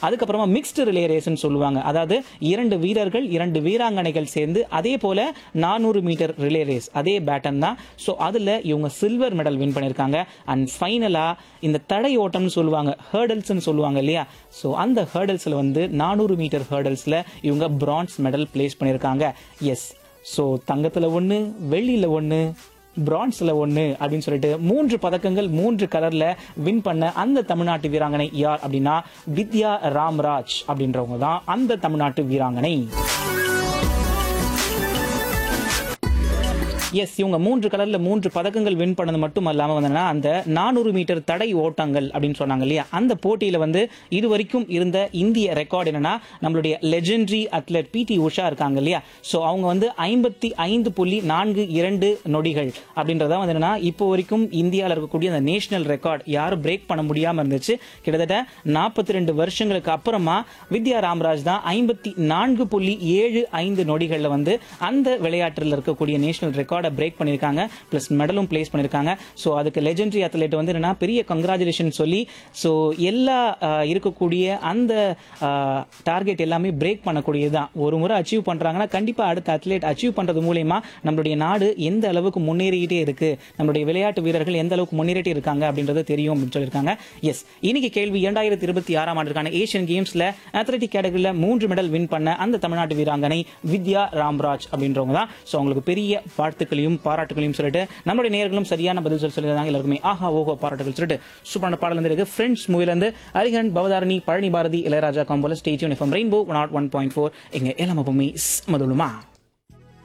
அதுக்கப்புறமா mixed relay ரேஸ்ன்னு சொல்லுவாங்க அதாவது இரண்டு வீரர்கள் இரண்டு வீராங்கனைகள் சேர்ந்து அதே போல நானூறு மீட்டர் ரிலே ரேஸ் அதே பேட்டன் தான் ஸோ அதில் இவங்க சில்வர் மெடல் வின் பண்ணியிருக்காங்க அண்ட் ஃபைனலாக இந்த தடை ஓட்டம்னு சொல்லுவாங்க ஹேர்டல்ஸ்னு சொல்லுவாங்க இல்லையா ஸோ அந்த ஹேர்டல்ஸில் வந்து நானூறு மீட்டர் ஹேர்டல்ஸில் இவங்க பிரான்ஸ் மெடல் பிளேஸ் பண்ணியிருக்காங்க எஸ் ஸோ தங்கத்தில் ஒன்று வெள்ளியில் ஒன்று பிரான்ஸில் ஒன்று அப்படின்னு சொல்லிட்டு மூன்று பதக்கங்கள் மூன்று கலரில் வின் பண்ண அந்த தமிழ்நாட்டு வீராங்கனை யார் அப்படின்னா வித்யா ராம்ராஜ் அப்படின்றவங்க தான் அந்த தமிழ்நாட்டு வீராங்கனை எஸ் இவங்க மூன்று கலர்ல மூன்று பதக்கங்கள் வின் பண்ணது மட்டும் இல்லாம வந்தனா அந்த நானூறு மீட்டர் தடை ஓட்டங்கள் அப்படின்னு சொன்னாங்க இல்லையா அந்த போட்டியில வந்து இது வரைக்கும் இருந்த இந்திய ரெக்கார்டு என்னன்னா நம்மளுடைய லெஜெண்டரி அத்லட் பிடி உஷா இருக்காங்க இல்லையா ஸோ அவங்க வந்து ஐம்பத்தி ஐந்து புள்ளி நான்கு இரண்டு நொடிகள் அப்படின்றத வந்து என்னன்னா இப்போ வரைக்கும் இந்தியாவில் இருக்கக்கூடிய அந்த நேஷனல் ரெக்கார்ட் யாரும் பிரேக் பண்ண முடியாம இருந்துச்சு கிட்டத்தட்ட நாற்பத்தி ரெண்டு வருஷங்களுக்கு அப்புறமா வித்யா ராம்ராஜ் தான் ஐம்பத்தி நான்கு புள்ளி ஏழு ஐந்து நொடிகளில் வந்து அந்த விளையாட்டில் இருக்கக்கூடிய நேஷனல் ரெக்கார்டை பிரேக் பண்ணியிருக்காங்க ப்ளஸ் மெடலும் பிளேஸ் பண்ணியிருக்காங்க ஸோ அதுக்கு லெஜெண்டரி அத்லெட் வந்து என்னன்னா பெரிய கங்க்ராச்சுலேஷன் சொல்லி ஸோ எல்லா ஆஹ், இருக்கக்கூடிய அந்த டார்கெட் எல்லாமே பிரேக் பண்ணக்கூடியது தான் ஒரு முறை அச்சீவ் பண்றாங்கன்னா கண்டிப்பா அடுத்த அத்லெட் அச்சீவ் பண்றது மூலயமா நம்மளுடைய நாடு எந்த அளவுக்கு முன்னேறிக்கிட்டே இருக்கு நம்மளுடைய விளையாட்டு வீரர்கள் எந்த அளவுக்கு முன்னேறிட்டே இருக்காங்க அப்படின்றது தெரியும் அப்படின்னு சொல்லியிருக்காங்க எஸ் இன்னைக்கு கேள்வி இரண்டாயிரத்தி இருபத்தி ஆறாம் ஆண்டுக்கான ஏஷியன் கேம்ஸ்ல அத்லெட்டிக் கேட்டகரியில் மூன்று மெடல் வின் பண்ண அந்த தமிழ்நாட்டு வீராங்கனை வித்யா ராம்ராஜ் அப்படின்றவங்க தான் ஸோ அவங்களுக்கு பெரிய வாழ்த்துக்களையும் பாராட்டுகளையும் சொல்லிட்டு நம்மளுடைய நேர்களும் சரியான பதில் சொல்லி சொல்லியிருந்தாங்க எல்லாருக்குமே ஆஹா ஓஹோ பாராட்டுகள் சொல்லிட்டு சூப்பரான பாடல் வந்து இருக்கு ஃப்ரெண்ட்ஸ் மூவிலேருந்து அரிகன் பவதாரணி பழனி பாரதி இளையராஜா காம்போல stage uniform rainbow nought one point four எங்க எல்லாமே மதுளுமா